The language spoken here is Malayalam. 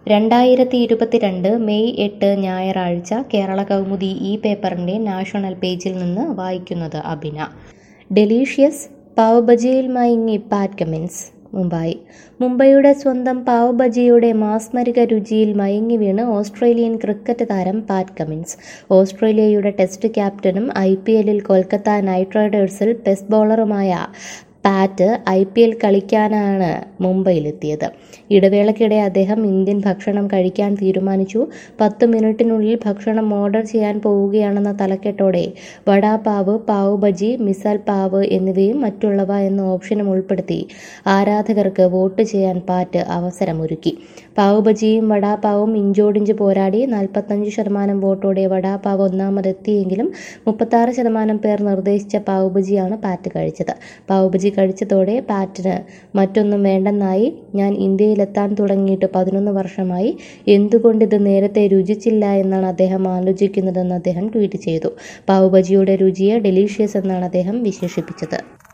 രണ്ടായിരത്തി ഇരുപത്തിരണ്ട് മെയ് എട്ട് ഞായറാഴ്ച കേരള കൗമുദി ഈ പേപ്പറിൻ്റെ നാഷണൽ പേജിൽ നിന്ന് വായിക്കുന്നത് അബിന ഡെലീഷ്യസ് പാവ് ബജിയിൽ മയങ്ങി പാറ്റ് കമിൻസ് മുംബൈ മുംബൈയുടെ സ്വന്തം പാവ് ബജിയുടെ മാസ്മരിക രുചിയിൽ മയങ്ങി വീണ് ഓസ്ട്രേലിയൻ ക്രിക്കറ്റ് താരം പാറ്റ് കമിൻസ് ഓസ്ട്രേലിയയുടെ ടെസ്റ്റ് ക്യാപ്റ്റനും ഐ പി എല്ലിൽ കൊൽക്കത്ത നൈറ്റ് റൈഡേഴ്സിൽ പെസ് ബോളറുമായ പാറ്റ് ഐ പി എൽ കളിക്കാനാണ് മുംബൈയിലെത്തിയത് ഇടവേളയ്ക്കിടെ അദ്ദേഹം ഇന്ത്യൻ ഭക്ഷണം കഴിക്കാൻ തീരുമാനിച്ചു പത്ത് മിനിറ്റിനുള്ളിൽ ഭക്ഷണം ഓർഡർ ചെയ്യാൻ പോവുകയാണെന്ന തലക്കെട്ടോടെ വടാപാവ് പാവ് ബജി മിസൽ പാവ് എന്നിവയും മറ്റുള്ളവ എന്ന ഓപ്ഷനും ഉൾപ്പെടുത്തി ആരാധകർക്ക് വോട്ട് ചെയ്യാൻ പാറ്റ് അവസരമൊരുക്കി പാവ് ബജിയും വടാപാവും ഇഞ്ചോടിഞ്ച് പോരാടി നാൽപ്പത്തഞ്ച് ശതമാനം വോട്ടോടെ വടാപാവ് ഒന്നാമതെത്തിയെങ്കിലും മുപ്പത്താറ് ശതമാനം പേർ നിർദ്ദേശിച്ച പാവ് ബജിയാണ് പാറ്റ് കഴിച്ചത് പാവ് ബജി കഴിച്ചതോടെ പാറ്റിന് മറ്റൊന്നും വേണ്ടെന്നായി ഞാൻ ഇന്ത്യയിലെത്താൻ തുടങ്ങിയിട്ട് പതിനൊന്ന് വർഷമായി എന്തുകൊണ്ടിത് നേരത്തെ രുചിച്ചില്ല എന്നാണ് അദ്ദേഹം ആലോചിക്കുന്നതെന്ന് അദ്ദേഹം ട്വീറ്റ് ചെയ്തു പാവ് ബജിയുടെ രുചിയെ ഡെലീഷ്യസ് എന്നാണ് അദ്ദേഹം വിശേഷിപ്പിച്ചത്